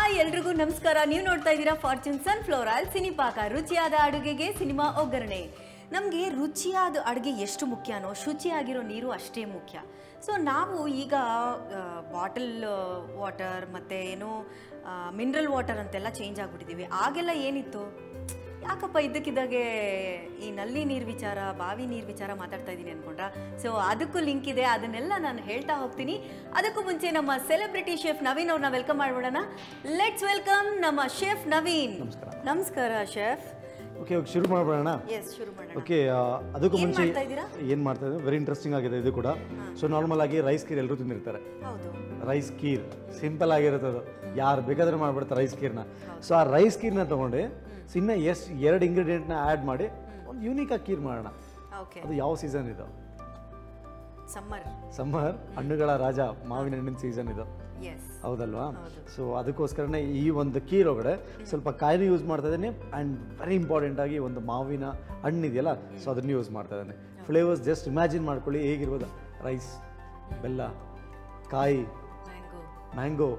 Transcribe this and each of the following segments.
Hi ಎಲ್ರಿಗೂ ನಮಸ್ಕಾರ ನೀವು ನೋಡ್ತಾ ಇದ್ದೀರಾ ಫಾರ್ಚೂನ್ ಸನ್ಫ್ಲವರ್ ಆಯಿಲ್ ಸಿನಿಪಾಕ ರುಚಿಯಾದ ಅಡುಗೆಗೆ ಸಿನಿಮಾ ಒಗ್ಗರಣೆ ನಮಗೆ ರುಚಿಯಾದ ಅಡುಗೆ ಎಷ್ಟು ಮುಖ್ಯನೋ ಶುಚಿಯಾಗಿರೋ ನೀರು ಅಷ್ಟೇ ಮುಖ್ಯ ಸೊ ನಾವು ಈಗ ಬಾಟಲ್ ವಾಟರ್ ಮತ್ತು ಏನೋ ಮಿನರಲ್ ವಾಟರ್ ಅಂತೆಲ್ಲ ಚೇಂಜ್ ಆಗಿಬಿಟ್ಟಿದ್ದೀವಿ ಆಗೆಲ್ಲ ಏನಿತ್ತು ಯಾಕಪ್ಪ ಇದ್ದಕ್ಕಿದ್ದಾಗೆ ಈ ನಲ್ಲಿ ನೀರು ವಿಚಾರ ಬಾವಿ ನೀರು ವಿಚಾರ ಮಾತಾಡ್ತಾ ಇದ್ದೀನಿ ಅನ್ಕೊಂಡ್ರ ಸೊ ಅದಕ್ಕೂ ಲಿಂಕ್ ಇದೆ ಅದನ್ನೆಲ್ಲ ನಾನು ಹೇಳ್ತಾ ಹೋಗ್ತೀನಿ ಅದಕ್ಕೂ ಮುಂಚೆ ನಮ್ಮ ಸೆಲೆಬ್ರಿಟಿ ಶೆಫ್ ನವೀನ್ ಅವ್ರನ್ನ ವೆಲ್ಕಮ್ ಮಾಡ್ಬಿಡೋಣ ಲೆಟ್ಸ್ ವೆಲ್ಕಮ್ ನಮ್ಮ ಶೆಫ್ ನವೀನ್ ನಮಸ್ಕಾರ. ನಮಸ್ಕಾರ ಶೆಫ್ ಓಕೆ ಇವಾಗ ಶುರು ಮಾಡೋಣ ಎಸ್ ಶುರು ಮಾಡೋಣ ಓಕೆ ಅದಕ್ಕೂ ಏನ್ ಮುಂಚೆ ಮಾಡ್ತಾ ಇದ್ದೀರಾ? ಏನು ಮಾಡ್ತಾ ಇದ್ದೀವಿ ವೆರಿ ಇಂಟ್ರೆಸ್ಟಿಂಗ್ ಆಗಿದೆ ಇದು ಕೂಡ ಸೊ ನಾರ್ಮಲ್ ಆಗಿ ರೈಸ್ ಕೀರ್ ಎಲ್ಲರೂ ತಿಂದಿರ್ತಾರೆ ಹೌದು ರೈಸ್ ಕೀರ್ ಸಿಂಪಲ್ ಆಗಿರುತ್ತೆ ಅದು ಯಾರು ಬೇಕಾದ್ರೆ ಮಾಡ್ಬಿಡ್ತಾರೆ ರೈಸ್ ಕೀರ್ನ ಸೊ ಆ ರೈಸ್ ಕೀರ್ನ ತೊಗೊಂಡು ಇನ್ನ ಎಷ್ಟು ಎರಡು ಇಂಗ್ರೀಡಿಯೆಂಟ್ನ ಆ್ಯಡ್ ಮಾಡಿ ಒಂದು ಯೂನಿಕ್ ಆಗಿ ಕೀರ್ ಮಾಡೋಣ ಓಕೆ ಅದು ಯಾವ ಸೀಸನ್ ಇದು ಸಮ್ಮರ್ ಸಮ್ಮರ್ ಹಣ್ಣುಗಳ ರಾಜ ಮಾವಿನ ಹಣ್ಣಿನ ಸೀಸನ್ ಇದು ಎಸ್ ಹೌದಲ್ವಾ ಸೊ ಅದಕ್ಕೋಸ್ಕರನೇ ಈ ಒಂದು ಕೀರ್ ಒಳಗಡೆ ಸ್ವಲ್ಪ ಕಾಯಿನ ಯೂಸ್ ಮಾಡ್ತಾ ಇದ್ದೀನಿ ಆ್ಯಂಡ್ ವೆರಿ ಇಂಪಾರ್ಟೆಂಟ್ ಆಗಿ ಒಂದು ಮಾವಿನ ಹಣ್ಣು ಇದೆಯಲ್ಲ ಸೊ ಅದನ್ನು ಯೂಸ್ ಮಾಡ್ತಾ ಇದ್ದಾನೆ ಫ್ಲೇವರ್ಸ್ ಜಸ್ಟ್ ಇಮ್ಯಾಜಿನ್ ಮಾಡ್ಕೊಳ್ಳಿ ಹೇಗಿರ್ಬೋದು ರೈಸ್ ಬೆಲ್ಲ ಕಾಯಿ ಮ್ಯಾಂಗೋ ಮ್ಯಾಂಗೋ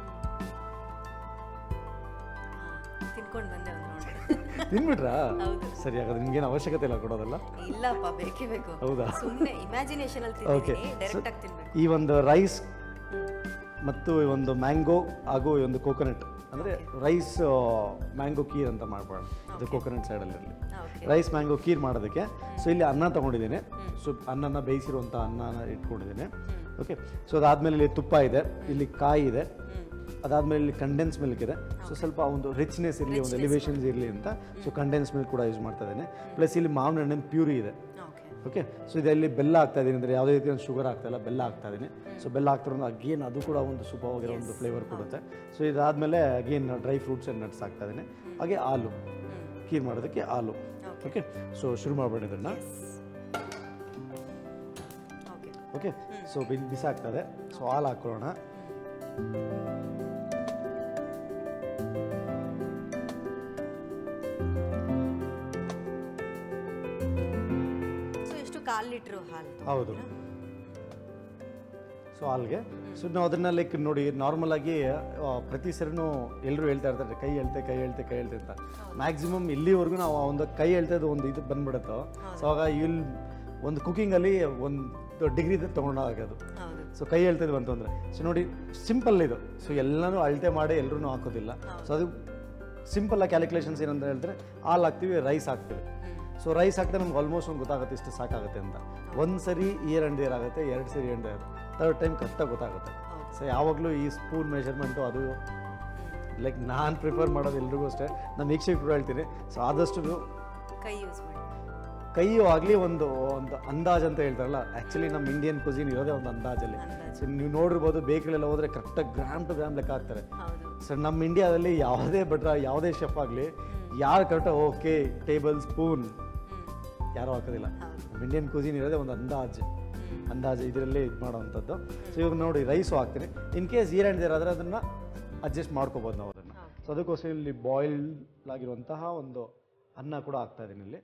ತಿನ್ಕೊಂಡು ಬಂದೆ ಒಂದು ನೋಡಿ ತಿನ್ಬಿಟ್ರಾ ಹೌದು. ಸರಿ ಹಾಗಾದ್ರೆ ನಿಮ್ಗೇನು ಅವಶ್ಯಕತೆ ಇಲ್ಲ ಕೊಡೋದಲ್ಲ ಇಲ್ಲಪ್ಪ ಬೇಕೇ ಬೇಕು ಹೌದಾ? ಸುಮ್ಮನೆ ಇಮ್ಯಾಜಿನೇಷನ್ ಅಲ್ಲಿ ಓಕೆ ತಿಂತೀನಿ ಡೈರೆಕ್ಟ್ ಆಗಿ ತಿನ್ಬೇಕು ಈ ಒಂದು ರೈಸ್ ಮತ್ತು ಈ ಒಂದು ಮ್ಯಾಂಗೋ ಹಾಗೂ ಈ ಒಂದು ಕೋಕೋನಟ್ ಅಂದರೆ ರೈಸ್ ಮ್ಯಾಂಗೋ ಕೀರ್ ಅಂತ ಮಾಡ್ಬೋಣ ಇದು ಕೋಕೋನಟ್ ಸೈಡಲ್ಲಿರಲಿ ಓಕೆ ರೈಸ್ ಮ್ಯಾಂಗೋ ಕೀರ್ ಮಾಡೋದಕ್ಕೆ ಸೊ ಇಲ್ಲಿ ಅನ್ನ ತೊಗೊಂಡಿದ್ದೀನಿ ಸೊ ಅನ್ನನ ಬೇಯಿಸಿರುವಂಥ ಅನ್ನನ ಇಟ್ಕೊಂಡಿದ್ದೀನಿ ಓಕೆ ಸೊ ಅದಾದಮೇಲೆ ಇಲ್ಲಿ ತುಪ್ಪ ಇದೆ ಇಲ್ಲಿ ಕಾಯಿ ಇದೆ ಅದಾದಮೇಲೆ ಇಲ್ಲಿ ಕಂಡೆನ್ಸ್ ಮಿಲ್ಕ್ ಇದೆ ಸೊ ಸ್ವಲ್ಪ ಒಂದು ರಿಚ್ನೆಸ್ ಇರಲಿ ಒಂದು ಎಲಿವೇಶನ್ಸ್ ಇರಲಿ ಅಂತ ಸೊ ಕಂಡೆನ್ಸ್ ಮಿಲ್ಕ್ ಕೂಡ ಯೂಸ್ ಮಾಡ್ತಾ ಇದ್ದೀನಿ ಪ್ಲಸ್ ಇಲ್ಲಿ ಮಾವಿನ ಹಣ್ಣಿನ ಪ್ಯೂರಿ ಇದೆ ಓಕೆ ಓಕೆ ಸೊ ಇದರಲ್ಲಿ ಬೆಲ್ಲ ಹಾಕ್ತಾ ಇದ್ದೀನಿ ಅಂದರೆ ಯಾವುದೇ ರೀತಿಯ ಶುಗರ್ ಆಗ್ತಾ ಇಲ್ಲ ಬೆಲ್ಲ ಹಾಕ್ತಾ ಇದ್ದೀನಿ ಸೊ ಬೆಲ್ಲ ಹಾಕ್ತಿರೋದು ಅಗೇನ್ ಅದು ಕೂಡ ಒಂದು ಸೂಪವಾಗಿರೋ ಒಂದು ಫ್ಲೇವರ್ ಕೊಡುತ್ತೆ ಸೊ ಇದಾದಮೇಲೆ again dry fruits and nuts ಹಾಕ್ತಾ ಇದ್ದೀನಿ ಹಾಗೆ ಹಾಲು ಕೀರ್ ಮಾಡೋದಕ್ಕೆ ಹಾಲು ಓಕೆ ಸೊ ಶುರು ಮಾಡ್ಬೇಡಿ ಇದನ್ನು ಓಕೆ ಓಕೆ ಸೊ ಬಿಸಿ ಆಗ್ತದೆ ಸೊ ಹಾಲು ಹಾಕೊಳ್ಳೋಣ ಸೊ ಎಷ್ಟು ಕಾಲ್ ಲೀಟ್ರ್ ಹಾಲು ಹೌದು ಸೊ ಹಾಲ್ಗೆ ಸೊ ನಾವು ಅದನ್ನ ಲೈಕ್ ನೋಡಿ ನಾರ್ಮಲ್ ಆಗಿ ಆ, ಪ್ರತಿ ಸರಿನೂ ಎಲ್ಲರೂ ಹೇಳ್ತಾ ಇರ್ತಾರೆ ಕೈ ಹೇಳ್ತೆ ಕೈ ಹೇಳ್ತೆ ಕೈ ಹೇಳ್ತೆ ಅಂತ ಮ್ಯಾಕ್ಸಿಮಮ್ ಇಲ್ಲಿವರೆಗೂ ನಾವು ಆ ಒಂದು ಕೈ ಹೇಳ್ತದ್ದು ಒಂದು ಇದು ಬಂದ್ಬಿಡುತ್ತೋ ಸೊ ಆಗ ಇಲ್ಲಿ ಒಂದು ಕುಕಿಂಗಲ್ಲಿ ಒಂದು ಡಿಗ್ರಿ ತೊಗೊಂಡಾಗೋದು ಹೌದು ಸೊ ಕೈ ಹೇಳ್ತಿದ್ವಿ ಅಂತಂದ್ರೆ ಸೊ ನೋಡಿ ಸಿಂಪಲ್ ಇದು ಸೊ ಎಲ್ಲನೂ ಅಳತೆ ಮಾಡಿ ಎಲ್ಲರೂ ಹಾಕೋದಿಲ್ಲ ಸೊ ಅದು ಸಿಂಪಲ್ ಆಗಿ ಕ್ಯಾಲ್ಕುಲೇಷನ್ಸ್ ಏನಂತ ಹೇಳಿದ್ರೆ ಹಾಲು ಹಾಕ್ತೀವಿ ರೈಸ್ ಹಾಕ್ತೀವಿ ಸೊ ರೈಸ್ ಹಾಕ್ತಾ ನಮ್ಗೆ ಆಲ್ಮೋಸ್ಟ್ ಒಂದು ಗೊತ್ತಾಗುತ್ತೆ ಇಷ್ಟು ಸಾಕಾಗುತ್ತೆ ಅಂತ ಒಂದು ಸರಿ ಇಯರ್ ಅಂಡ್ ಇಯರ್ ಆಗುತ್ತೆ ಎರಡು ಸರಿ ಎಂಡ್ ಇಯರ್ ಥರ್ಡ್ ಟೈಮ್ ಕರೆಕ್ಟಾಗಿ ಗೊತ್ತಾಗುತ್ತೆ ಸೊ ಯಾವಾಗಲೂ ಈ ಸ್ಪೂನ್ ಮೆಷರ್ಮೆಂಟು ಅದು ಲೈಕ್ ನಾನು ಪ್ರಿಫರ್ ಮಾಡೋದು ಎಲ್ರಿಗೂ ಅಷ್ಟೇ ನಾನು ವೀಕ್ಷಕರು ಕೂಡ ಹೇಳ್ತೀನಿ ಸೊ ಆದಷ್ಟು ಕೈ ಯೂಸ್ ಮಾಡಿ ಕೈಯು ಆಗಲಿ ಒಂದು ಒಂದು ಅಂದಾಜ್ ಅಂತ ಹೇಳ್ತಾರಲ್ಲ ಆ್ಯಕ್ಚುಲಿ ನಮ್ಮ ಇಂಡಿಯನ್ ಕುಸಿನ್ ಇರೋದೇ ಒಂದು ಅಂದಾಜಲ್ಲಿ ಅಂದಾಜು. ಸೊ ನೀವು ನೋಡಿರ್ಬೋದು ಬೇಕರಿಲೆಲ್ಲ ಹೋದ್ರೆ ಕರೆಕ್ಟಾಗಿ ಗ್ರಾಮ್ ಟು ಗ್ರಾಮ್ ಲೆಕ್ಕ ಹಾಕ್ತಾರೆ ಹೌದು ಸೊ ನಮ್ಮ ಇಂಡಿಯಾದಲ್ಲಿ ಯಾವುದೇ ಭಟ್ರ ಯಾವುದೇ ಶೆಫ್ ಆಗಲಿ ಯಾರು ಕರೆಕ್ಟಾಗಿ ಓಕೆ ಟೇಬಲ್ ಸ್ಪೂನ್ ಹ್ಮ್ ಯಾರೂ ಹಾಕೋದಿಲ್ಲ ಹೌದು ನಮ್ಮ ಇಂಡಿಯನ್ ಕುಸಿನ್ ಇರೋದೇ ಒಂದು ಅಂದಾಜು ಅಂದಾಜು ಇದರಲ್ಲೇ ಇದು ಮಾಡೋವಂಥದ್ದು ಸೊ ಇವಾಗ ನೋಡಿ ರೈಸು ಹಾಕ್ತೀನಿ ಇನ್ ಕೇಸ್ ಈರ್ ಆ್ಯಂಡ್ ಆದರೆ ಅದನ್ನು ಅಡ್ಜಸ್ಟ್ ಮಾಡ್ಕೋಬೋದು ನಾವು ಅದನ್ನು ಸೊ ಅದಕ್ಕೋಸ್ಕರ ಇಲ್ಲಿ ಬಾಯ್ಲ್ಡ್ ಆಗಿರುವಂತಹ ಒಂದು ಅನ್ನ ಕೂಡ ಹಾಕ್ತಾ ಇದ್ದೀನಿ ಇಲ್ಲಿ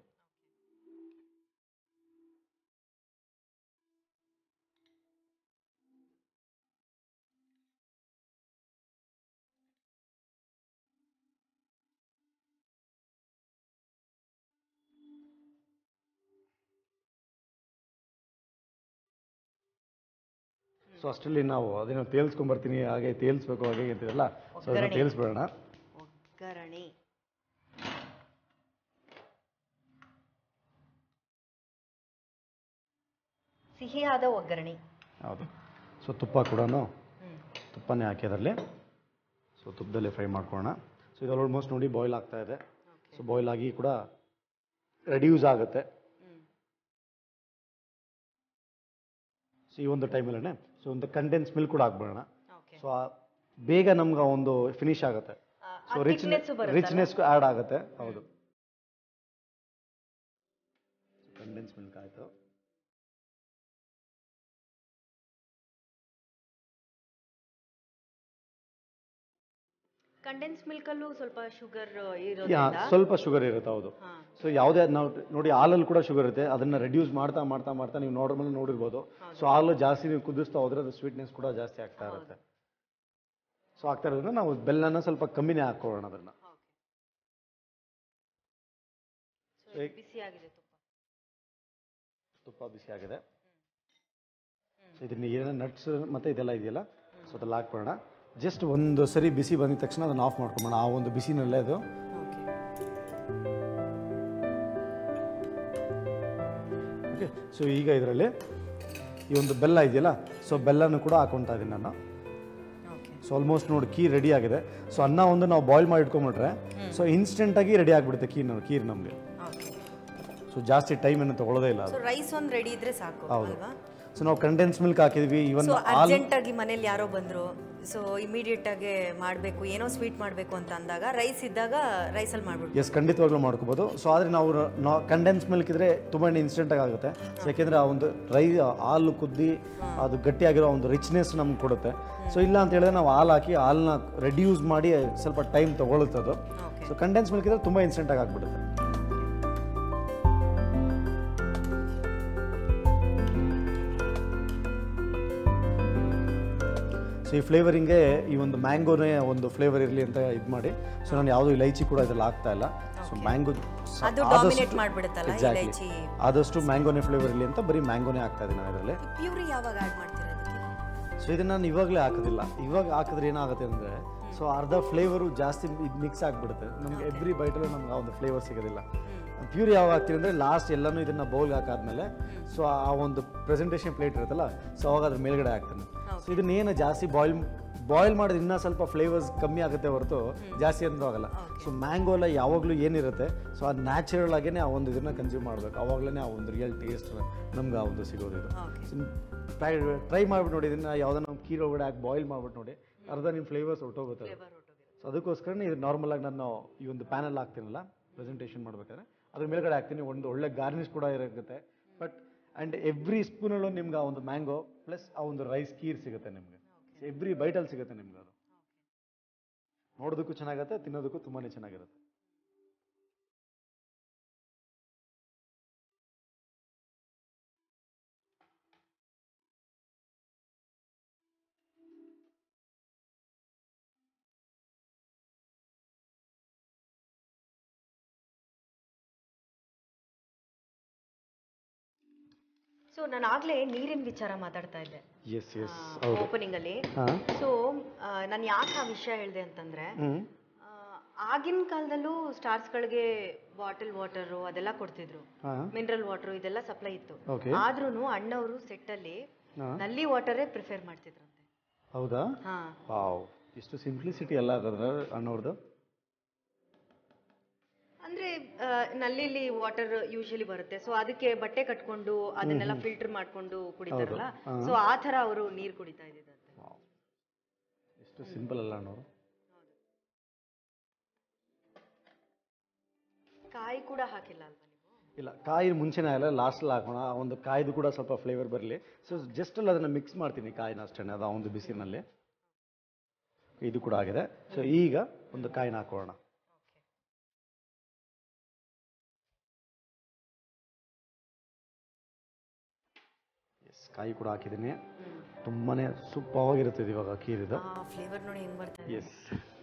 ಸೊ ಅಷ್ಟರಲ್ಲಿ ನಾವು ಅದನ್ನು ತೇಲ್ಸ್ಕೊಂಬರ್ತೀನಿ ಹಾಗೆ ತೇಲ್ಸ್ಬೇಕು ಹಾಗೆ ಅಂತೀರಲ್ಲ ಸೊ ಅದನ್ನು ತೇಲ್ಸ್ಬಿಡೋಣ ಒಗ್ಗರಣೆ ಸಿಹಿಯಾದ ಒಗ್ಗರಣೆ ಹೌದು ಸೊ ತುಪ್ಪ ಕೂಡ ಹ್ಮ್ ತುಪ್ಪನೇ ಹಾಕಿ ಅದರಲ್ಲಿ ಸೊ ತುಪ್ಪದಲ್ಲಿ ಫ್ರೈ ಮಾಡ್ಕೊಳ್ಳೋಣ ಸೊ ಇದು ಆಲ್ಮೋಸ್ಟ್ ನೋಡಿ ಬಾಯ್ಲ್ ಆಗ್ತಾ ಇದೆ ಸೊ ಬಾಯ್ಲ್ ಆಗಿ ಕೂಡ ರೆಡ್ಯೂಸ್ ಆಗುತ್ತೆ ಹ್ಮ್ ಸೊ ಈ ಒಂದು ಟೈಮಲ್ಲೇ ಸೊ ಒಂದು ಕಂಡೆನ್ಸ್ ಮಿಲ್ಕ್ ಕೂಡ ಹಾಕ್ಬಿಡೋಣ ಓಕೆ ಸೊ ಬೇಗ ನಮ್ಗೆ ಆ ಒಂದು ಫಿನಿಶ್ ಆಗುತ್ತೆ ಸೊ ರಿಚ್ ರಿಚ್ನೆಸ್ ಆ್ಯಡ್ ಆಗುತ್ತೆ ಹೌದು ಕಂಡೆನ್ಸ್ ಮಿಲ್ಕ್ ಆಯಿತು ಕಂಡೆನ್ಸ್ ಮಿಲ್ಕ್ ಅಲ್ಲೂ ಸ್ವಲ್ಪ ಶುಗರ್ ಯಾ ಇರೋದ್ರಿಂದ ಸ್ವಲ್ಪ ಶುಗರ್ ಇರುತ್ತೆ ಹೌದು ಹಾ ಸೊ ಯಾವುದೇ ನಾವು ನೋಡಿ ಹಾಲಲ್ಲಿ ಕೂಡ ಶುಗರ್ ಇರುತ್ತೆ ಅದನ್ನ ರೆಡ್ಯೂಸ್ ಮಾಡ್ತಾ ಮಾಡ್ತಾ ಮಾಡ್ತಾ ನೀವು ನಾರ್ಮಲ್ ನೋಡಿರ್ಬೋದು ಸೊ ಹಾಲು ಜಾಸ್ತಿ ನೀವು ಕುದಿಸ್ತಾ ಹೋದ್ರೆ ಅದು ಸ್ವೀಟ್ನೆಸ್ ಕೂಡ ಜಾಸ್ತಿ ಆಗ್ತಾ ಇರುತ್ತೆ ಸೊ ಸೊ ಆಗ್ತಾ ಇರೋದ್ರಿಂದ ನಾವು ಬೆಲ್ಲನ ಸ್ವಲ್ಪ ಕಮ್ಮಿನೇ ಹಾಕೊಳ್ಳೋಣ ಅದನ್ನ ಬಿಸಿ ಆಗಿದೆ ತುಪ್ಪ ತುಪ್ಪ ಬಿಸಿ ಆಗಿದೆ ಸೊ ಇದನ್ನ ಏನೇನು ನಟ್ಸ್ ಮತ್ತೆ ಇದೆಲ್ಲ ಇದೆಯಲ್ಲ ಸೊ ಅದೆಲ್ಲ ಹಾಕ್ಕೊಳ್ಳೋಣ ಜಸ್ಟ್ ಒಂದು ಸರಿ ಬಿಸಿ ಬಂದಿದ ತಕ್ಷಣ ಅದನ್ನ ಆಫ್ ಮಾಡ್ಕೊಂಬೋಣ ಆ ಒಂದು ಬಿಸಿನಲ್ಲೇ ಅದು ಓಕೆ ಸೊ ಈಗ ಇದರಲ್ಲಿ ಈ ಒಂದು ಬೆಲ್ಲ ಇದೆಯಲ್ಲ ಸೊ ಬೆಲ್ಲನೂ ಕೂಡ ಹಾಕೊತಾ ಇದ್ದೀನಿ ನಾನು ಓಕೆ ಸೊ ಆಲ್ಮೋಸ್ಟ್ ನೋಡಿ ಕೀರ್ ರೆಡಿ ಆಗಿದೆ ಸೊ ಅನ್ನ ಒಂದು ನಾವು ಬಾಯ್ಲ್ ಮಾಡಿ ಇಟ್ಕೊಂಬಿಟ್ರೆ ಸೊ ಇನ್ಸ್ಟೆಂಟಾಗಿ ರೆಡಿ ಆಗಿಬಿಡುತ್ತೆ ಕೀರ್ ಕೀರ್ ನಮಗೆ ಓಕೆ ಸೊ ಜಾಸ್ತಿ ಟೈಮ್ ಏನು ತಗೊಳ್ಳೋದೇ ಇಲ್ಲ ಅದು ಸೊ ರೈಸ್ ಒಂದು ರೆಡಿ ಇದ್ರೆ ಸಾಕು ಅಲ್ವಾ ಸೊ ನಾವು ಕಂಡೆನ್ಸ್ ಮಿಲ್ಕ್ ಹಾಕಿದ್ವಿ ಇವನ್ ಸೊ ಅರ್ಜೆಂಟ್ ಆಗಿ ಮನೇಲಿ ಯಾರೋ ಬಂದ್ರು ಸೊ ಇಮಿಡಿಯೇಟ್ ಆಗಿ ಮಾಡಬೇಕು ಏನೋ ಸ್ವೀಟ್ ಮಾಡಬೇಕು ಅಂತ ಅಂದಾಗ ರೈಸ್ ಇದ್ದಾಗ ರೈಸಲ್ಲಿ ಮಾಡ್ಬಿಡ್ಬೋದು ಎಸ್ ಖಂಡಿತವಾಗ್ಲೂ ಮಾಡ್ಕೋಬೋದು ಸೊ ಆದರೆ ನಾವು ನಾವು ಕಂಡೆನ್ಸ್ ಮಿಲ್ಕ್ ಇದ್ರೆ ತುಂಬಾ ಇನ್ಸ್ಟೆಂಟಾಗಿ ಆಗುತ್ತೆ ಸೊ ಯಾಕೆಂದರೆ ಆ ಒಂದು ರೈ ಹಾಲು ಕುದ್ದಿ ಅದು ಗಟ್ಟಿಯಾಗಿರೋ ಒಂದು ರಿಚ್ನೆಸ್ ನಮ್ಗೆ ಕೊಡುತ್ತೆ ಸೊ ಇಲ್ಲ ಅಂತ ಹೇಳಿದ್ರೆ ನಾವು ಹಾಲು ಹಾಕಿ ಹಾಲನ್ನ ರೆಡ್ಯೂಸ್ ಮಾಡಿ ಸ್ವಲ್ಪ ಟೈಮ್ ತೊಗೊಳುತ್ತೆ ಅದು ಓಕೆ ಸೊ ಕಂಡೆನ್ಸ್ ಮಿಲ್ಕ್ ಇದ್ರೆ ತುಂಬ ಇನ್ಸ್ಟೆಂಟಾಗಿ ಆಗ್ಬಿಡುತ್ತೆ ಸೊ ಈ ಫ್ಲೇವರಿಂಗ್ಗೆ ಈ ಒಂದು ಮ್ಯಾಂಗೋನೇ ಒಂದು ಫ್ಲೇವರ್ ಇರಲಿ ಅಂತ ಇದು ಮಾಡಿ ಸೊ ನಾನು ಯಾವುದೋ ಇಲೈಚಿ ಕೂಡ ಇದ್ರಲ್ಲಿ ಆಗ್ತಾ ಇಲ್ಲ ಸೊ ಮ್ಯಾಂಗೋ ಅದು ಡಾಮಿನೇಟ್ ಮಾಡ್ಬಿಡುತ್ತಲ್ಲ ಇಲೈಚಿ ಆದಷ್ಟು ಮ್ಯಾಂಗೋನೇ ಫ್ಲೇವರ್ ಇರಲಿ ಅಂತ ಬರೀ ಮ್ಯಾಂಗೋನೇ ಹಾಕ್ತಾ ಇದ್ದೀನಿ ನಾನು ಇದರಲ್ಲಿ ಪ್ಯೂರಿ ಯಾವಾಗ ಆ್ಯಡ್ ಮಾಡ್ತೀರಾ ಅದಕ್ಕೆ ಸೊ ಇದನ್ನ ನಾನು ಇವಾಗಲೇ ಹಾಕೋದಿಲ್ಲ ಇವಾಗ ಹಾಕಿದ್ರೆ ಏನಾಗುತ್ತೆ ಅಂದರೆ ಸೊ ಅರ್ಧ ಫ್ಲೇವರು ಜಾಸ್ತಿ ಇದು ಮಿಕ್ಸ್ ಆಗಿಬಿಡುತ್ತೆ ನಮ್ಗೆ ಎವ್ರಿ ಬೈಟಲ್ಲೂ ನಮ್ಗೆ ಆ ಒಂದು ಫ್ಲೇವರ್ ಸಿಗೋದಿಲ್ಲ ಪ್ಯೂರ್ ಯಾವಾಗ ಹಾಕ್ತೀವಿ ಅಂದರೆ ಲಾಸ್ಟ್ ಎಲ್ಲನೂ ಇದನ್ನ ಬೌಲ್ಗೆ ಹಾಕಾದ್ಮೇಲೆ ಸೊ ಆ ಒಂದು ಪ್ರೆಸೆಂಟೇಷನ್ ಪ್ಲೇಟ್ ಇರುತ್ತಲ್ಲ ಸೊ ಅವಾಗ ಅದ್ರ ಮೇಲ್ಗಡೆ ಹಾಕ್ತಾನೆ ಸೊ ಇದನ್ನ ಏನು ಜಾಸ್ತಿ ಬಾಯ್ಲ್ ಬಾಯ್ಲ್ ಮಾಡಿದ್ರೆ ಇನ್ನೂ ಸ್ವಲ್ಪ ಫ್ಲೇವರ್ಸ್ ಕಮ್ಮಿ ಆಗುತ್ತೆ ಹೊರತು ಜಾಸ್ತಿ ಅಂತೂ ಆಗಲ್ಲ ಸೊ ಮ್ಯಾಂಗೋ ಎಲ್ಲ ಯಾವಾಗಲೂ ಏನಿರುತ್ತೆ ಸೊ ಅದು ನ್ಯಾಚುರಲ್ ಆಗೇನೆ ಆ ಒಂದು ಇದನ್ನ ಕನ್ಸ್ಯೂಮ್ ಮಾಡಬೇಕು ಅವಾಗಲೇ ಆ ಒಂದು ರಿಯಲ್ ಟೇಸ್ಟ್ ನಮ್ಗೆ ಆ ಒಂದು ಸಿಗೋದು ಇದು ಓಕೆ ಟ್ರೈ ಟ್ರೈ ಮಾಡ್ಬಿಟ್ಟು ನೋಡಿ ಇದನ್ನ ಯಾವ್ದನ್ನ ಕೀರ್ ಒಳಗಡೆ ಹಾಕಿ ಬಾಯ್ಲ್ ಮಾಡ್ಬಿಟ್ಟು ನೋಡಿ ಅರ್ಧ ನಿಮ್ಮ ಫ್ಲೇವರ್ಸ್ ಹೊರಟೋಗುತ್ತೆ ಫ್ಲೇವರ್ ಹೊರಟೋಗಿದೆ ಸೊ ಅದಕ್ಕೋಸ್ಕರನೇ ಇದು ನಾರ್ಮಲ್ ಆಗಿ ನಾನು ಈ ಒಂದು ಪ್ಯಾನಲ್ ಹಾಕ್ತೀನಲ್ಲ ಪ್ರೆಸೆಂಟೇಷನ್ ಮಾಡ್ಬೇಕಾದ್ರೆ ಅದ್ರ ಮೇಲ್ಗಡೆ ಹಾಕ್ತೀನಿ ಒಂದು ಒಳ್ಳೆ ಗಾರ್ನಿಶ್ ಕೂಡ ಇರುತ್ತೆ ಬಟ್ ಆ್ಯಂಡ್ ಎವ್ರಿ ಸ್ಪೂನಲ್ಲೂ ನಿಮ್ಗೆ ಆ ಒಂದು ಮ್ಯಾಂಗೋ ಪ್ಲಸ್ ಆ ಒಂದು ರೈಸ್ ಕೀರ್ ಸಿಗುತ್ತೆ ನಿಮಗೆ ಎವ್ರಿ ಬೈಟಲ್ಲಿ ಸಿಗುತ್ತೆ ನಿಮ್ಗೆ ಅದು ನೋಡೋದಕ್ಕೂ ಚೆನ್ನಾಗತ್ತೆ ತಿನ್ನೋದಕ್ಕೂ ತುಂಬಾನೇ ಚೆನ್ನಾಗಿರುತ್ತೆ ಸೊ ನಾನು ಆಗ್ಲೇ ನೀರಿನ ವಿಚಾರ ಮಾತಾಡ್ತಾ ಇದ್ದೆ ಎಸ್ ಎಸ್ ಹೌದು ಓಪನಿಂಗ್ ಅಲ್ಲಿ ಹಾಂ ಸೊ ನಾನು ಯಾಕೆ ಆ ವಿಷಯ ಹೇಳಿದೆ ಅಂತಂದ್ರೆ ಹ್ಞೂ ಆ, ಆಗಿನ ಕಾಲದಲ್ಲೂ ಸ್ಟಾರ್ಸ್ಗಳಿಗೆ ಬಾಟಲ್ ವಾಟರು ಅದೆಲ್ಲ ಕೊಡ್ತಿದ್ರು ಹಾಂ ಮಿನರಲ್ ವಾಟರ್ ಇದೆಲ್ಲ ಸಪ್ಲೈ ಇತ್ತು ಓಕೆ ಆದ್ರೂ ಅಣ್ಣವರು ಸೆಟ್ಟಲ್ಲಿ ಹಾಂ ನಲ್ಲಿ ವಾಟರೇ ಪ್ರಿಫೇರ್ ಮಾಡ್ತಿದ್ರಂತೆ ಹೌದಾ ಹಾ ವಾವ್ ಇಷ್ಟು ಸಿಂಪ್ಲಿಸಿಟಿ ಎಲ್ಲ ಅದ್ರ ಅಣ್ಣವ್ರದ್ದು ಅಂದ್ರೆ ಆ, ನಲ್ಲಿಲಿ ವಾಟರ್ ಯೂಶಲಿ ಬರುತ್ತೆ ಸೊ ಅದಕ್ಕೆ ಬಟ್ಟೆ ಕಟ್ಕೊಂಡು ಅದನ್ನೆಲ್ಲ ಫಿಲ್ಟರ್ ಮಾಡ್ಕೊಂಡು ಕುಡಿತಾರಲ್ಲ ಸೊ ಆ ತರ ಅವರು ನೀರ್ ಕುಡಿತಾ ಇದ್ದಿದ್ದಂತೆ ವಾವ್ ಎಷ್ಟು ಸಿಂಪಲ್ ಅಲ್ಲ ಅಣ್ಣವರು ಕಾಯಿ ಕೂಡ ಹಾಕಿಲ್ಲ ಅಲ್ವಾ ನೀವು ಇಲ್ಲ ಕಾಯಿ ಮುಂಚೆನೇ ಆಗಲ್ಲ ಲಾಸ್ಟಲ್ಲಿ ಹಾಕೋಣ ಆ ಒಂದು ಕಾಯ್ದು ಕೂಡ ಸ್ವಲ್ಪ ಫ್ಲೇವರ್ ಬರಲಿ ಸೊ ಜಸ್ಟ್ ಅಲ್ಲಿ ಅದನ್ನು ಮಿಕ್ಸ್ ಮಾಡ್ತೀನಿ ಕಾಯಿನ ಅಷ್ಟೇ ಅದು ಆ ಒಂದು ಬಿಸಿನಲ್ಲಿ ಇದು ಕೂಡ ಆಗಿದೆ ಸೊ ಈಗ ಒಂದು ಕಾಯಿನ ಹಾಕೋಣ ಎಸ್ ಕಾಯಿ ಕೂಡ ಹಾಕಿದ್ದೀನಿ ತುಂಬಾನೇ ಸೂಪವಾಗಿರುತ್ತೆ ಇದು ಇವಾಗ ಖೀರಿದು ಆ ಫ್ಲೇವರ್ ನೋಡಿ ಹೆಂಗ್ ಬರ್ತಾ ಇದೆ ಎಸ್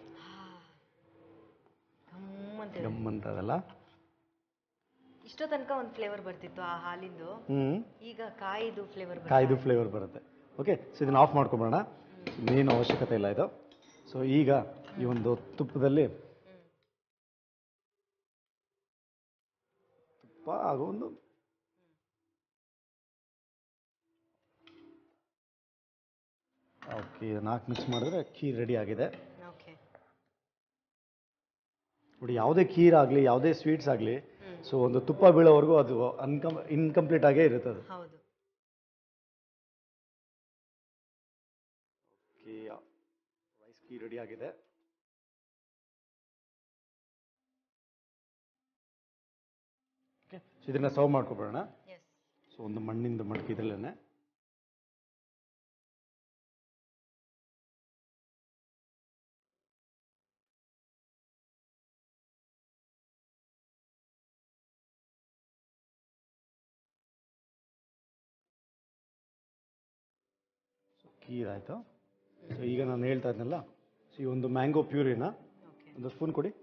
ಗಮ್ಮಂತ ಗಮ್ಮಂತದಲ್ಲ ಇಷ್ಟೋ ತನಕ ಒಂದು ಫ್ಲೇವರ್ ಬರ್ತಿತ್ತು ಆ ಹಾಲಿಂದು ಹ್ಞೂ ಈಗ ಕಾಯಿದು ಫ್ಲೇವರ್ ಕಾಯ್ದು ಫ್ಲೇವರ್ ಬರುತ್ತೆ ಓಕೆ ಸೊ ಇದನ್ನ ಆಫ್ ಮಾಡ್ಕೊಂಬಿಡೋಣ ಏನು ಅವಶ್ಯಕತೆ ಇಲ್ಲ ಇದು ಸೊ ಈಗ ಈ ಒಂದು ತುಪ್ಪದಲ್ಲಿ ತುಪ್ಪ ಹಾಗೂ ಒಂದು ಓಕೆ ನಾಲ್ಕು ಮಿಕ್ಸ್ ಮಾಡಿದ್ರೆ ಖೀರ್ ರೆಡಿ ಆಗಿದೆ ಓಕೆ ನೋಡಿ ಯಾವುದೇ ಖೀರ್ ಆಗಲಿ ಯಾವುದೇ ಸ್ವೀಟ್ಸ್ ಆಗಲಿ ಸೊ ಒಂದು ತುಪ್ಪ ಬೀಳೋವರೆಗೂ ಅದು ಅನ್ಕಂ ಇನ್ಕಂಪ್ಲೀಟ್ ಆಗೇ ಇರುತ್ತೆ ಅದು ಹೌದು ಓಕೆ ರೈಸ್ ಕೀ ರೆಡಿ ಆಗಿದೆ ಓಕೆ ಸೊ ಇದನ್ನ ಸರ್ವ್ ಮಾಡ್ಕೊಬಿಡೋಣ ಎಸ್ ಸೊ ಒಂದು ಮಣ್ಣಿಂದ ಮಡಕೆ ಇದ್ರಲ್ಲೇ ಸೊ ಖೀರ್ ಆಯಿತು ಸೊ ಈಗ ನಾನು ಹೇಳ್ತಾ ಇದ್ನಲ್ಲ ಸೊ ಈ ಒಂದು ಮ್ಯಾಂಗೋ ಪ್ಯೂರಿನ ಓಕೆ ಒಂದು ಸ್ಪೂನ್ ಕೊಡಿ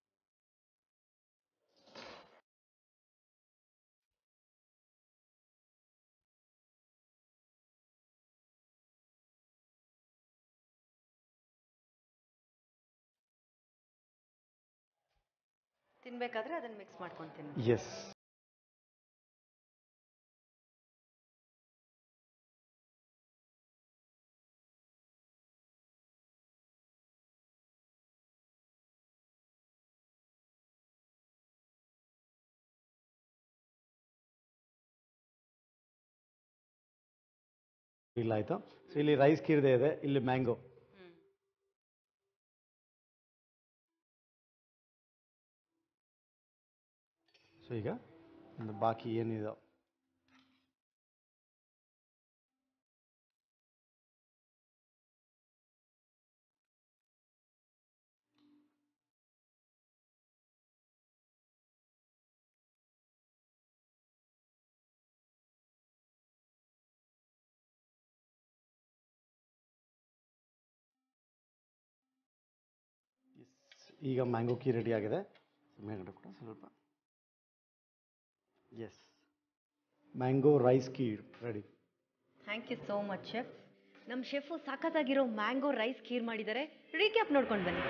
ತಿನ್ಬೇಕಾದ್ರೆ ಅದನ್ನ ಮಿಕ್ಸ್ ಮಾಡ್ಕೊಂತೀನಿ ಎಸ್ ಇಲ್ಲ ಆಯ್ತು ಸೊ ಇಲ್ಲಿ ರೈಸ್ ಕೀರ್ದೆ ಇದೆ ಇಲ್ಲಿ ಮ್ಯಾಂಗೋ ಸೊ ಈಗ ಒಂದು ಬಾಕಿ ಏನಿದೆ ಈಗ ಮ್ಯಾಂಗೋ ಕೀ ರೆಡಿ ಆಗಿದೆ ಮೇಲ್ಗಡೆ ಕೂಡ ಸ್ವಲ್ಪ yes mango rice kheer ready thank you so much chef ನಮ್ಮ ಶೆಫು ಸಖತ್ತಾಗಿರೋ ಮ್ಯಾಂಗೋ ರೈಸ್ ಖೀರ್ ಮಾಡಿದ್ದಾರೆ ರೀಕ್ಯಾಪ್ ನೋಡ್ಕೊಂಡು ಬನ್ನಿ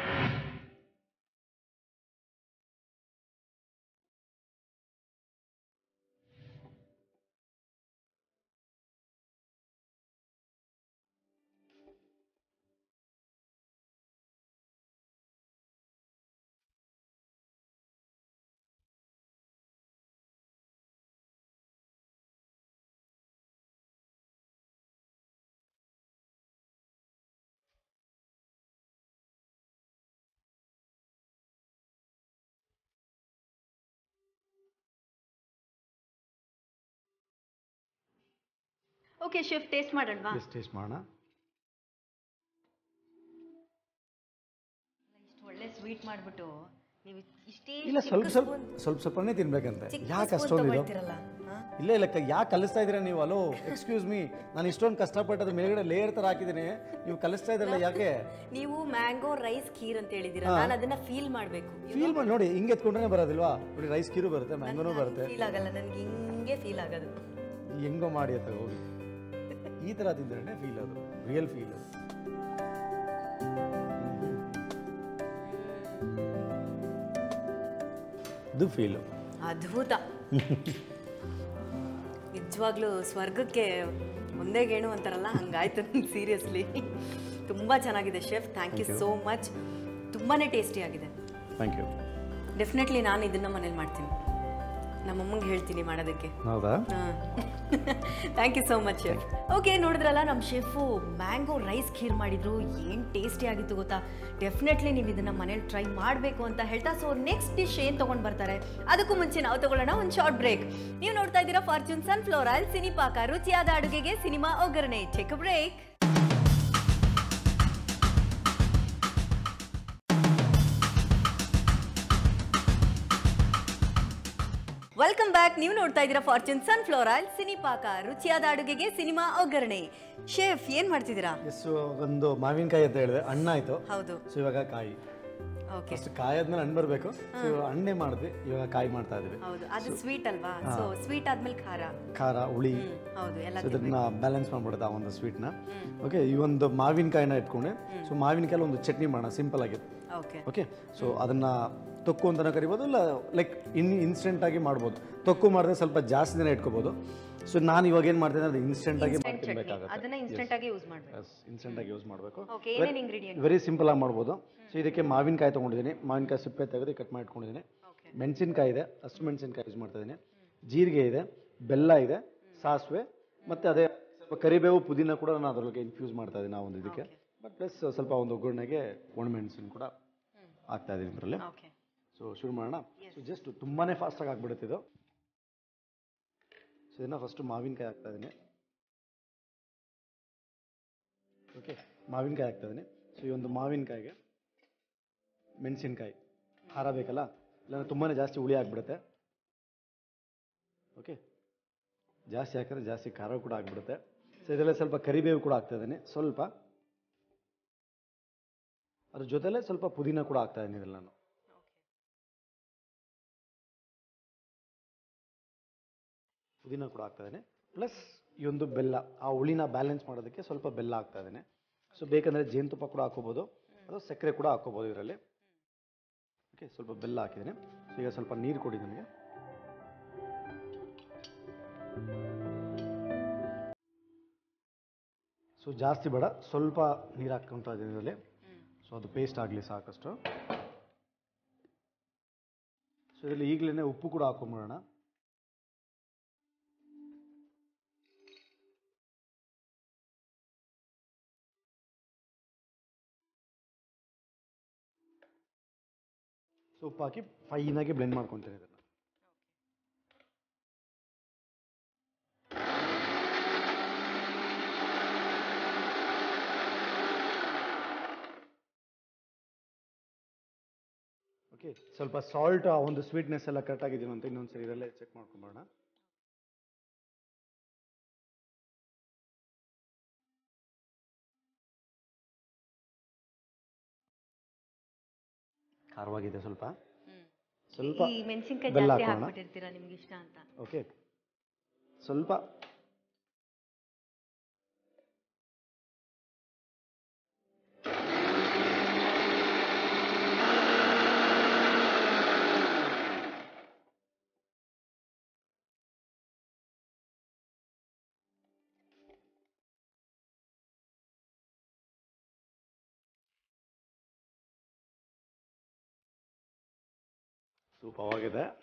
ಓಕೆ ಶೆಫ್ ಟೇಸ್ಟ್ ಮಾಡೋಣವಾ ಎಸ್ ಟೇಸ್ಟ್ ಮಾಡೋಣ ಇಷ್ಟು ಒಳ್ಳೆ ಸ್ವೀಟ್ ಮಾಡಿಬಿಟ್ಟು ನೀವು ಇಷ್ಟೇ ಇಲ್ಲ ಸ್ವಲ್ಪ ಸ್ವಲ್ಪ ಸ್ವಲ್ಪ ಸ್ವಲ್ಪನೇ ತಿನ್ಬೇಕಂತೆ ಯಾಕೆ ಅಷ್ಟೊಂದು ಇದು ತಗೊಳ್ತಿರಲ್ಲ ಇಲ್ಲ ಇಲ್ಲ ಯಾಕೆ ಕಲಿಸ್ತಾ ಇದ್ದೀರಾ ನೀವು ಅಲೋ ಎಕ್ಸ್ಕ್ಯೂಸ್ ಮೀ ನಾನು ಇಷ್ಟೊಂದು ಕಷ್ಟಪಟ್ಟು ಅದ್ರ ಮೇಲ್ಗಡೆ ಲೇಯರ್ ಥರ ಹಾಕಿದ್ದೀನಿ ನೀವು ಕಲಿಸ್ತಾ ಇದ್ರಲ್ಲ ಯಾಕೆ ನೀವು ಮ್ಯಾಂಗೋ ರೈಸ್ ಖೀರ್ ಅಂತ ಹೇಳಿದ್ದೀರಾ ನಾನು ಅದನ್ನ ಫೀಲ್ ಮಾಡಬೇಕು ಫೀಲ್ ಮಾಡಿ ನೋಡಿ ಹಿಂಗೆ ಎತ್ಕೊಂಡ್ರೆ ಬರೋದಿಲ್ವಾ ನೋಡಿ ರೈಸ್ ಕೀರು ಬರುತ್ತೆ ಮ್ಯಾಂಗೋನೂ ಬರುತ್ತೆ ಫೀಲ್ ಆಗಲ್ಲ ನನಗೆ ಹಿಂಗೆ ಫೀಲ್ ಆಗೋದು ಹೆಂಗೋ ಮಾಡಿ ಅಂತ ಹೋಗಿ ಈ ಥರ ತಿಂದ್ರೆ ಫೀಲ್ ಅದು ರಿಯಲ್ ಫೀಲ್ ಅದು ಇದು ಫೀಲು ಅದ್ಭುತ ನಿಜವಾಗ್ಲೂ ಸ್ವರ್ಗಕ್ಕೆ ಒಂದೇ ಗೇಣು ಅಂತಾರಲ್ಲ ಹಂಗಾಯ್ತು ಸೀರಿಯಸ್ಲಿ ತುಂಬ ಚೆನ್ನಾಗಿದೆ chef thank you so much ತುಂಬಾ ಟೇಸ್ಟಿ ಆಗಿದೆ ಥ್ಯಾಂಕ್ ಯು ಡೆಫಿನೆಟ್ಲಿ ನಾನು ಇದನ್ನ ಮನೇಲಿ ಮಾಡ್ತೀನಿ ನಮ್ಮಮ್ಮಂಗೆ ಹೇಳ್ತೀನಿ ಮಾಡೋದಕ್ಕೆ ಹೌದಾ thank you so much chef okay ನೋಡಿದ್ರಲ್ಲ ನಮ್ಮ ಶೆಫು ಮ್ಯಾಂಗೋ ರೈಸ್ ಖೀರ್ ಮಾಡಿದ್ರು ಏನು ಟೇಸ್ಟಿ ಆಗಿತ್ತು ಗೊತ್ತಾ ಡೆಫಿನೆಟ್ಲಿ ನೀವು ಇದನ್ನು ಮನೇಲಿ ಟ್ರೈ ಮಾಡಬೇಕು ಅಂತ ಹೇಳ್ತಾ ಸೊ ನೆಕ್ಸ್ಟ್ ಡಿಶ್ ಏನು ತೊಗೊಂಡು ಬರ್ತಾರೆ ಅದಕ್ಕೂ ಮುಂಚೆ ನಾವು ತಗೊಳ್ಳೋಣ ಒಂದು ಶಾರ್ಟ್ ಬ್ರೇಕ್ ನೀವು ನೋಡ್ತಾ ಇದ್ದೀರಾ ಫಾರ್ಚೂನ್ ಸನ್ಫ್ಲವರ್ ಆಯಿಲ್ ಸಿನಿಪಾಕ ರುಚಿಯಾದ ಅಡುಗೆಗೆ ಸಿನಿಮಾ ಒಗ್ಗರಣೆ ಚೆಕ್ ಬ್ರೇಕ್ ವೆಲ್ಕಮ್ ಬ್ಯಾಕ್ ನೀವು ನೋಡ್ತಾ ಇದ್ದೀರಾ ಫಾರ್ಚೂನ್ ಸನ್ಫ್ಲವರ್ ಆಯಿಲ್ ಸಿನಿಪಾಕ ರುಚಿಯಾದ ಅಡುಗೆಗೆ ಸಿನಿಮಾ ಒಗ್ಗರಣೆ ಶೆಫ್ ಏನ್ ಮಾಡ್ತಿದ್ದೀರಾ ಎಸ್ ಒಂದು ಮಾವಿನಕಾಯಿ ಅಂತ ಹೇಳಿದೆ ಹಣ್ಣು ಆಯಿತು ಹೌದು ಸೊ ಇವಾಗ ಕಾಯಿ ಓಕೆ ಫಸ್ಟ್ ಕಾಯಿ ಆದ್ಮೇಲೆ ಹಣ್ಣು ಬರಬೇಕು ಸೊ ಇವಾಗ ಹಣ್ಣೆ ಮಾಡಿದ್ವಿ ಇವಾಗ ಕಾಯಿ ಮಾಡ್ತಾ ಇದೀವಿ ಹೌದು ಅದು ಸ್ವೀಟ್ ಅಲ್ವಾ ಸೊ ಸ್ವೀಟ್ ಆದ್ಮೇಲೆ ಖಾರ ಖಾರ ಹುಳಿ ಹ್ಮ್, ಹೌದು ಎಲ್ಲ ಸೊ ಇದನ್ನ ಬ್ಯಾಲೆನ್ಸ್ ಮಾಡ್ಬಿಡುತ್ತೆ ಆ ಒಂದು ಸ್ವೀಟ್ನ ಓಕೆ ಈ ಒಂದು ಮಾವಿನಕಾಯಿನ ಇಟ್ಕೊಂಡೆ ಸೊ ಮಾವಿನಕಾಯಲ್ಲಿ ಒಂದು ಚಟ್ನಿ ಮಾಡೋಣ ಸಿಂಪಲ್ ಆಗಿ ಓಕೆ ಓಕೆ ಸೊ ಅದನ್ನ ತೊಕ್ಕು ಅಂತಲೂ ಕರಿಬೋದು ಇಲ್ಲ ಲೈಕ್ ಇನ್ ಇನ್ಸ್ಟೆಂಟ್ ಆಗಿ ಮಾಡ್ಬೋದು ತೊಕ್ಕು ಮಾಡಿದ್ರೆ ಸ್ವಲ್ಪ ಜಾಸ್ತಿ ದಿನ ಇಟ್ಕೋಬೋದು ಸೊ ನಾನು ಇವಾಗ ಏನು ಮಾಡ್ತೀನಿ ಅದು ಇನ್ಸ್ಟೆಂಟ್ ಆಗಿ ಚಟ್ನಿ ಮಾಡ್ಕೊಬೇಕಾಗುತ್ತೆ ಅದನ್ನ ಇನ್ಸ್ಟೆಂಟ್ ಆಗಿ ಯೂಸ್ ಮಾಡ್ಬೇಕು ಇನ್ಸ್ಟೆಂಟ್ ಆಗಿ ಯೂಸ್ ಮಾಡಬೇಕು ಓಕೆ ಏನೇನು ಇಂಗ್ರೀಡಿಯೆಂಟ್ ವೆರಿ ಸಿಂಪಲ್ ಆಗಿ ಮಾಡ್ಬೋದು ಸೊ ಇದಕ್ಕೆ ಮಾವಿನಕಾಯಿ ತೊಗೊಂಡಿದ್ದೀನಿ ಮಾವಿನಕಾಯಿ ಸಿಪ್ಪೆ ತೆಗೆದು ಕಟ್ ಮಾಡಿ ಇಟ್ಕೊಂಡಿದ್ದೀನಿ ಓಕೆ ಮೆಣಸಿನ್ಕಾಯಿ ಇದೆ ಹಸಿರು ಮೆಣಸಿನ್ಕಾಯಿ ಯೂಸ್ ಮಾಡ್ತಾ ಇದ್ದೀನಿ ಜೀರಿಗೆ ಇದೆ ಬೆಲ್ಲ ಇದೆ ಸಾಸಿವೆ ಮತ್ತು ಅದೇ ಸ್ವಲ್ಪ ಕರಿಬೇವು ಪುದೀನ ಕೂಡ ನಾನು ಅದರೊಳಗೆ ಇನ್ಫ್ಯೂಸ್ ಮಾಡ್ತಾ ಇದ್ದೀನಿ ಆ ಒಂದು ಇದಕ್ಕೆ ಬಟ್ ಪ್ಲಸ್ ಸ್ವಲ್ಪ ಒಂದು ಒಗ್ಗರಣೆಗೆ ಒಣಮೆಣಸಿನ ಕೂಡ ಹಾಕ್ತಾ ಇದ್ದೀನಿ ಇದರಲ್ಲಿ ಓಕೆ ಸೊ ಶುರು ಮಾಡೋಣ ಸೊ ಜಸ್ಟ್ ತುಂಬಾ ಫಾಸ್ಟಾಗಿ ಆಗ್ಬಿಡುತ್ತೆ ಇದು ಸೊ ಇದನ್ನ ಫಸ್ಟು ಮಾವಿನಕಾಯಿ ಹಾಕ್ತಾ ಇದ್ದೀನಿ ಓಕೆ ಮಾವಿನಕಾಯಿ ಹಾಕ್ತಾ ಇದ್ದೀನಿ ಸೊ ಈ ಒಂದು ಮಾವಿನಕಾಯಿಗೆ ಮೆಣಸಿನ್ಕಾಯಿ ಖಾರ ಬೇಕಲ್ಲ ಇಲ್ಲಾಂದ್ರೆ ತುಂಬಾ ಜಾಸ್ತಿ ಹುಳಿ ಆಗಿಬಿಡುತ್ತೆ ಓಕೆ ಜಾಸ್ತಿ ಹಾಕಿದ್ರೆ ಜಾಸ್ತಿ ಖಾರ ಕೂಡ ಆಗಿಬಿಡುತ್ತೆ ಸೊ ಇದರಲ್ಲಿ ಸ್ವಲ್ಪ ಕರಿಬೇವು ಕೂಡ ಹಾಕ್ತಾ ಇದ್ದೀನಿ ಸ್ವಲ್ಪ ಅದ್ರ ಜೊತೆಲೆ ಸ್ವಲ್ಪ ಪುದೀನ ಕೂಡ ಹಾಕ್ತಾ ಇದ್ದೀನಿ ಇದ್ರಲ್ಲಿ ನಾನು ಪುದೀನ ಕೂಡ ಹಾಕ್ತಾ ಇದ್ದೀನಿ ಪ್ಲಸ್ ಈ ಒಂದು ಬೆಲ್ಲ ಆ ಹುಳಿನ ಬ್ಯಾಲೆನ್ಸ್ ಮಾಡೋದಕ್ಕೆ ಸ್ವಲ್ಪ ಬೆಲ್ಲ ಹಾಕ್ತಾ ಇದ್ದೀನಿ ಸೊ ಬೇಕಂದರೆ ಜೇನುತುಪ್ಪ ಕೂಡ ಹಾಕೋಬೋದು ಅಥವಾ ಸಕ್ಕರೆ ಕೂಡ ಹಾಕೋಬೋದು ಇದರಲ್ಲಿ ಓಕೆ ಸ್ವಲ್ಪ ಬೆಲ್ಲ ಹಾಕಿದ್ದೀನಿ ಸೊ ಈಗ ಸ್ವಲ್ಪ ನೀರು ಕೊಡಿ ನನಗೆ ಸೊ ಜಾಸ್ತಿ ಬೇಡ ಸ್ವಲ್ಪ ನೀರು ಹಾಕ್ಕೊಂತ ಇದ್ದೀನಿ ಇದರಲ್ಲಿ ಸೊ ಅದು ಪೇಸ್ಟ್ ಆಗಲಿ ಸಾಕಷ್ಟು ಸೊ ಇದರಲ್ಲಿ ಈಗಲೇ ಉಪ್ಪು ಕೂಡ ಹಾಕೊಂಬಿಡೋಣ ಸೊ ಉಪ್ಪು ಹಾಕಿ ಫೈನಾಗಿ ಬ್ಲೆಂಡ್ ಮಾಡ್ಕೊತೀನಿ ಇದನ್ನು ಓಕೆ ಸ್ವಲ್ಪ ಸಾಲ್ಟ್ ಆ ಒಂದು ಸ್ವೀಟ್ನೆಸ್ ಎಲ್ಲ ಕರೆಕ್ಟ್ ಆಗಿದೆಯೋ ಅಂತ ಇನ್ನೊಂದ್ಸರಿ ಇದರಲ್ಲೇ ಚೆಕ್ ಮಾಡ್ಕೊಂಬೋಣ ಖಾರವಾಗಿದೆ ಸ್ವಲ್ಪ ಸ್ವಲ್ಪ ಈ ಮೆಣಸಿನ್ಕಾಯಿ ಬೆಲ್ಲ ಜಾಸ್ತಿ ಹಾಕೋಣ. ಹಾಕ್ಬಿಟ್ಟಿರ್ತೀರಾ ನಿಮ್ಗೆ ಇಷ್ಟ ಅಂತ ಓಕೆ ಸ್ವಲ್ಪ ಸೂಪವಾಗಿದೆ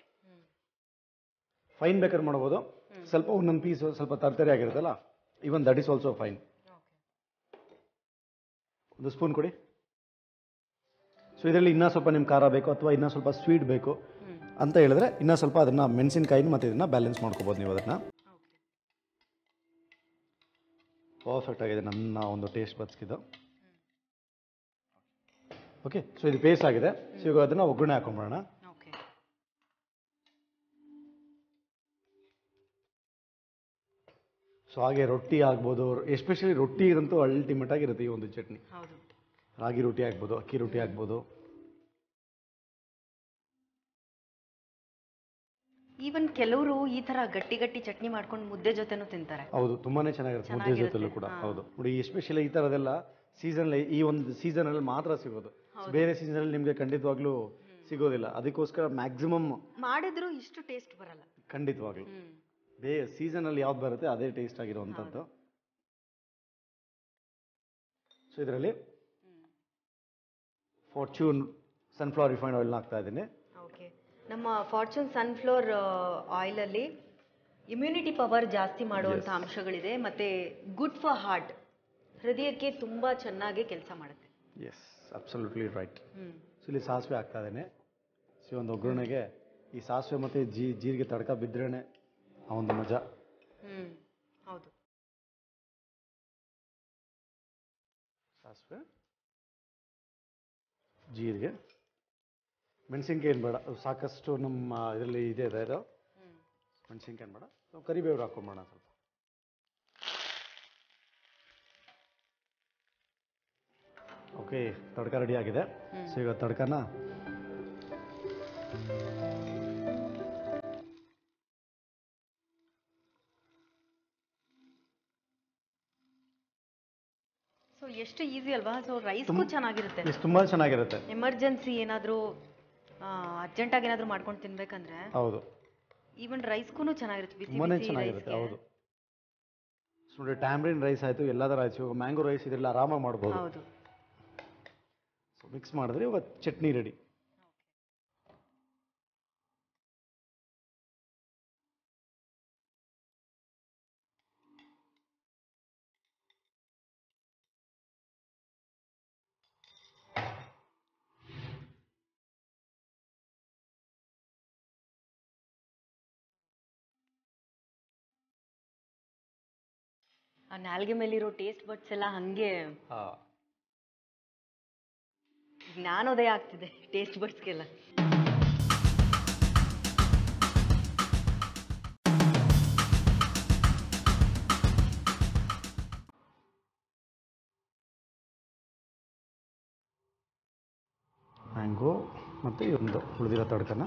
ಫೈನ್ ಬೇಕಾದ್ರೆ ಮಾಡ್ಬೋದು ಸ್ವಲ್ಪ ಒಂದೊಂದು ಪೀಸ್ ಸ್ವಲ್ಪ ತರ್ತರಿ ಆಗಿರುತ್ತಲ್ಲ even that is also fine ಒಂದು ಸ್ಪೂನ್ ಕೊಡಿ ಸೊ ಇದರಲ್ಲಿ ಇನ್ನೂ ಸ್ವಲ್ಪ ನಿಮ್ಗೆ ಖಾರ ಬೇಕು ಅಥವಾ ಇನ್ನೂ ಸ್ವಲ್ಪ ಸ್ವೀಟ್ ಬೇಕು ಅಂತ ಹೇಳಿದ್ರೆ ಇನ್ನೂ ಸ್ವಲ್ಪ ಅದನ್ನು ಮೆಣಸಿನ್ಕಾಯಿನ ಮತ್ತು ಇದನ್ನು ಬ್ಯಾಲೆನ್ಸ್ ಮಾಡ್ಕೋಬೋದು ನೀವು ಅದನ್ನು ಪರ್ಫೆಕ್ಟ್ ಆಗಿದೆ ನನ್ನ ಒಂದು ಟೇಸ್ಟ್ ಬದ್ಸ್ಕಿದ್ದು ಓಕೆ ಸೊ ಇದು ಪೇಸ್ಟ್ ಆಗಿದೆ ಸೊ ಈಗ ಅದನ್ನು ಒಗ್ಗರಣೆ ಹಾಕೊಂಬಿಡೋಣ ಓಕೆ ಸೊ ಹಾಗೆ ರೊಟ್ಟಿ ಆಗ್ಬೋದು ಎಸ್ಪೆಷಲಿ ರೊಟ್ಟಿಗಂತೂ ಅಲ್ಟಿಮೇಟ್ ಆಗಿರುತ್ತೆ ಈ ಒಂದು ಚಟ್ನಿ ಹೌದು ರಾಗಿ ರೊಟ್ಟಿ ಆಗ್ಬೋದು ಅಕ್ಕಿ ರೊಟ್ಟಿ ಆಗ್ಬೋದು ಈವನ್ ಕೆಲವರು ಈ ತರ ಗಟ್ಟಿ ಗಟ್ಟಿ ಚಟ್ನಿ ಮಾಡ್ಕೊಂಡು ಮುದ್ದೆ ಜೊತೆನೂ ತಿಂತಾರೆ ಹೌದು ತುಂಬಾನೇ ಚೆನ್ನಾಗಿರುತ್ತೆ ಮುದ್ದೆ ಜೊತೆಲೂ ಕೂಡ ಹೌದು ನೋಡಿ ಎಸ್ಪೆಷಲಿ ಈ ಥರದೆಲ್ಲ ಸೀಸನ್ ಈ ಒಂದು ಸೀಸನ್ ಅಲ್ಲಿ ಮಾತ್ರ ಸಿಗೋದು ಬೇರೆ ಸೀಸನ್ ಅಲ್ಲಿ ನಿಮಗೆ ಖಂಡಿತವಾಗ್ಲೂ ಸಿಗೋದಿಲ್ಲ ಅದಕ್ಕೋಸ್ಕರ ಮ್ಯಾಕ್ಸಿಮಮ್ ಮಾಡಿದ್ರು ಇಷ್ಟು ಟೇಸ್ಟ್ ಬರಲ್ಲ ಖಂಡಿತವಾಗ್ಲೂ ಹ್ಮ್ ಬೇ ಸೀಸನ್ ಅಲ್ಲಿ ಯಾವ್ದು ಬರುತ್ತೆ ಅದೇ ಟೇಸ್ಟ್ ಆಗಿರುವಂಥದ್ದು ಸೊ ಇದರಲ್ಲಿ ಫಾರ್ಚೂನ್ ಸನ್ಫ್ಲವರ್ ರಿಫೈಂಡ್ ಆಯಿಲ್ನ ಹಾಕ್ತಾ ಇದ್ದೀನಿ ಓಕೆ ನಮ್ಮ ಫಾರ್ಚೂನ್ ಸನ್ಫ್ಲವರ್ ಆಯಿಲ್ ಅಲ್ಲಿ ಇಮ್ಯುನಿಟಿ ಪವರ್ ಜಾಸ್ತಿ ಮಾಡುವಂತ ಅಂಶಗಳಿದೆ ಮತ್ತೆ ಗುಡ್ ಫಾರ್ ಹಾರ್ಟ್ ಹೃದಯಕ್ಕೆ ತುಂಬಾ ಚೆನ್ನಾಗಿ ಕೆಲಸ ಮಾಡುತ್ತೆ yes absolutely right hmm so ಇಲ್ಲಿ ಸಾಸಿವೆ ಹಾಕ್ತಾ ಇದ್ದೇನೆ ಸೊ ಈ ಒಂದು ಒಗ್ಗರಣೆಗೆ ಈ ಸಾಸಿವೆ ಮತ್ತು ಜೀ ಜೀರಿಗೆ ತಡ್ಕ ಬಿದ್ರೇನೆ ಆ ಒಂದು ಮಜಾ ಹ್ಮ್ ಹೌದು ಸಾಸಿವೆ ಜೀರಿಗೆ ಮೆಣಸಿನ್ಕಾಯಿ ಏನು ಬೇಡ ಅದು ಸಾಕಷ್ಟು ನಮ್ಮ ಇದರಲ್ಲಿ ಇದೆ ಇದೆ ಇದು ಹ್ಮ್ ಮೆಣಸಿನ್ಕಾಯಿ ಏನು ಬೇಡ ನಾವು ಕರಿಬೇವು ಹಾಕೊಂಬೋಣ ಸ್ವಲ್ಪ ಓಕೆ ತಡ್ಕ ರೆಡಿ ಆಗಿದೆ ಸೊ ಈಗ ತಡ್ಕನ ಸೊ ಎಷ್ಟು ಈಸಿ ಅಲ್ವಾ ಸೊ ರೈಸ್ಗೂ ಚೆನ್ನಾಗಿರುತ್ತೆ ಇದು ತುಂಬ ಚೆನ್ನಾಗಿರುತ್ತೆ ಎಮರ್ಜೆನ್ಸಿ ಏನಾದರೂ ಅರ್ಜೆಂಟಾಗಿ ಏನಾದರೂ ಮಾಡ್ಕೊಂಡು ತಿನ್ಬೇಕಂದ್ರೆ ಹೌದು ಈವನ್ ರೈಸ್ಗೂ ಚೆನ್ನಾಗಿರುತ್ತೆ ಬಿಸಿ ತುಂಬಾನೇ ಬಿಸಿ ಚೆನ್ನಾಗಿರುತ್ತೆ ರೈಸ್ಗೆ ಹೌದು ನೋಡಿ ಟ್ಯಾಮ್ರಿನ್ ರೈಸ್ ಆಯಿತು ಎಲ್ಲದರ ರೈಸ್ ಇವಾಗ ಮ್ಯಾಂಗೋ ರೈಸ್ ಇದೆಲ್ಲ ಆರಾಮಾಗಿ ಮಾಡ್ಬೋದು ಹೌದು ಸೊ ಮಿಕ್ಸ್ ಮಾಡಿದ್ರೆ ಇವಾಗ ಚಟ್ನಿ ರೆಡಿ ಆ ನಾಲ್ಗೆ ಮೇಲಿರೋ ಟೇಸ್ಟ್ ಬಡ್ಸ್ ಎಲ್ಲ ಹಂಗೆ ಹಾಂ ಜ್ಞಾನೋದಯ ಆಗ್ತಿದೆ ಟೇಸ್ಟ್ ಬಡ್ಸ್ಗೆಲ್ಲ ಮ್ಯಾಂಗೋ ಮತ್ತು ಈ ಒಂದು ಉಳಿದಿರೋ ತಡ್ಕನ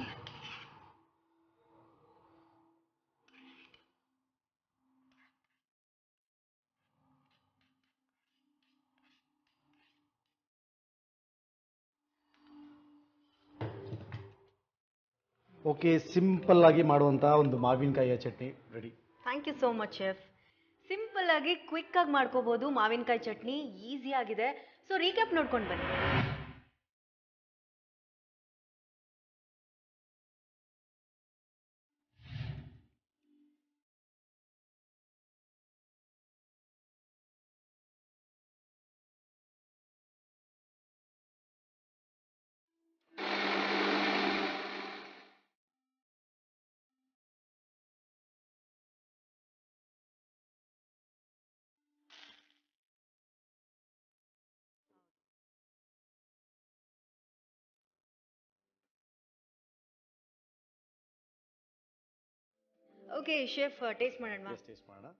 ಓಕೆ ಸಿಂಪಲ್ ಆಗಿ ಮಾಡುವಂಥ ಒಂದು ಮಾವಿನಕಾಯಿಯ chutney ready thank you so much chef simple ಆಗಿ ಕ್ವಿಕ್ ಆಗಿ ಮಾಡ್ಕೋಬಹುದು ಮಾವಿನಕಾಯಿ ಚಟ್ನಿ ಈಸಿ ಆಗಿದೆ ಸೊ ರೀಕ್ಯಾಪ್ ನೋಡ್ಕೊಂಡು ಬನ್ನಿ ಓಕೆ ಶೆಫ್ ಟೇಸ್ಟ್ ಮಾಡೋಣ ಟೇಸ್ಟ್ ಮಾಡೋಣ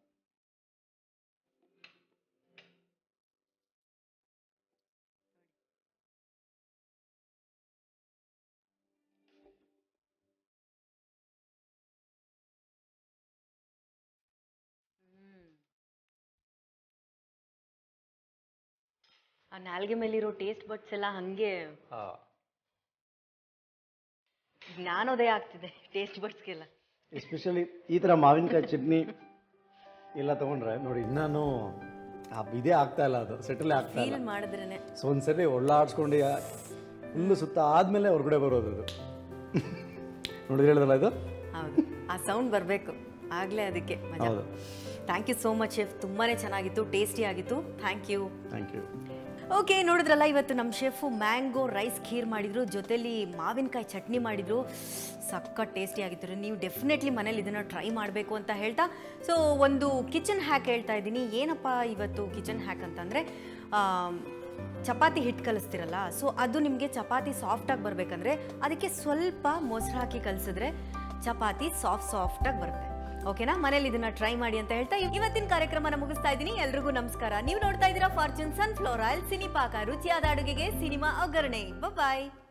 ಆ ನಾಲ್ಗೆ ಮೇಲಿರೋ ಟೇಸ್ಟ್ ಬಡ್ಸ್ ಎಲ್ಲ ಹಂಗೆ ಹಾಂ ಜ್ಞಾನೋದಯ ಆಗ್ತಿದೆ ಟೇಸ್ಟ್ ಬಡ್ಸ್ಗೆಲ್ಲ ಎಸ್ಪೆಷಲಿ ಈ ಥರ ಮಾವಿನಕಾಯಿ ಚಟ್ನಿ ಎಲ್ಲ ತೊಗೊಂಡ್ರೆ ನೋಡಿ ಇನ್ನೂ ಆ ಇದೇ ಆಗ್ತಾ ಇಲ್ಲ ಅದು ಸೆಟಲ್ ಆಗ್ತಾ ಇಲ್ಲ ಫೀಲ್ ಮಾಡಿದ್ರೇನೆ ಸೊ ಒಂದ್ಸರಿ ಒಳ್ಳಾಡ್ಸ್ಕೊಂಡು ಫುಲ್ಲು ಸುತ್ತ ಆದಮೇಲೆ ಹೊರಗಡೆ ಬರೋದು ಅದು ನೋಡಿದ್ರೆ ಹೇಳಿದ್ರಲ್ಲ ಇದು ಹೌದು ಆ ಸೌಂಡ್ ಬರಬೇಕು ಆಗಲೇ ಅದಕ್ಕೆ ಮಜಾ ಹೌದು thank you so much chef ತುಂಬಾನೇ ಚೆನ್ನಾಗಿತ್ತು ಟೇಸ್ಟಿ ಆಗಿತ್ತು thank you thank you okay ನೋಡಿದ್ರಲ್ಲ ಇವತ್ತು ನಮ್ಮ ಶೆಫು ಮ್ಯಾಂಗೋ ರೈಸ್ ಖೀರ್ ಮಾಡಿದ್ರು ಜೊತೆಲಿ ಮಾವಿನಕಾಯಿ ಚಟ್ನಿ ಮಾಡಿದ್ರು ಸಖತ್ ಟೇಸ್ಟಿ ಆಗಿತ್ತು ನೀವು ಡೆಫಿನೆಟ್ಲಿ ಮನೇಲಿ ಇದನ್ನು ಟ್ರೈ ಮಾಡಬೇಕು ಅಂತ ಹೇಳ್ತಾ ಸೊ ಒಂದು ಕಿಚನ್ ಹ್ಯಾಕ್ ಹೇಳ್ತಾ ಇದ್ದೀನಿ ಏನಪ್ಪ ಇವತ್ತು ಕಿಚನ್ ಹ್ಯಾಕ್ ಅಂತಂದರೆ ಚಪಾತಿ ಹಿಟ್ಟು ಕಲಿಸ್ತಿರಲ್ಲ ಸೊ ಅದು ನಿಮಗೆ ಚಪಾತಿ ಸಾಫ್ಟಾಗಿ ಬರಬೇಕಂದ್ರೆ ಅದಕ್ಕೆ ಸ್ವಲ್ಪ ಮೊಸರು ಹಾಕಿ ಕಲಿಸಿದ್ರೆ ಚಪಾತಿ ಸಾಫ್ಟ್ ಸಾಫ್ಟಾಗಿ ಬರುತ್ತೆ ಓಕೆನಾ ಮನೇಲಿ ಇದನ್ನ ಟ್ರೈ ಮಾಡಿ ಅಂತ ಹೇಳ್ತಾ ಇವತ್ತಿನ ಕಾರ್ಯಕ್ರಮನ ಮುಗಿಸ್ತಾ ಇದ್ದೀನಿ ಎಲ್ರಿಗೂ ನಮಸ್ಕಾರ ನೀವು ನೋಡ್ತಾ ಇದ್ದೀರಾ ಫಾರ್ಚೂನ್ ಸನ್ಫ್ಲವರ್ ಆಯಿಲ್ ಸಿನಿಪಾಕ ರುಚಿಯಾದ ಅಡುಗೆಗೆ ಸಿನಿಮಾ ಒಗ್ಗರಣೆ ಬಾಯ್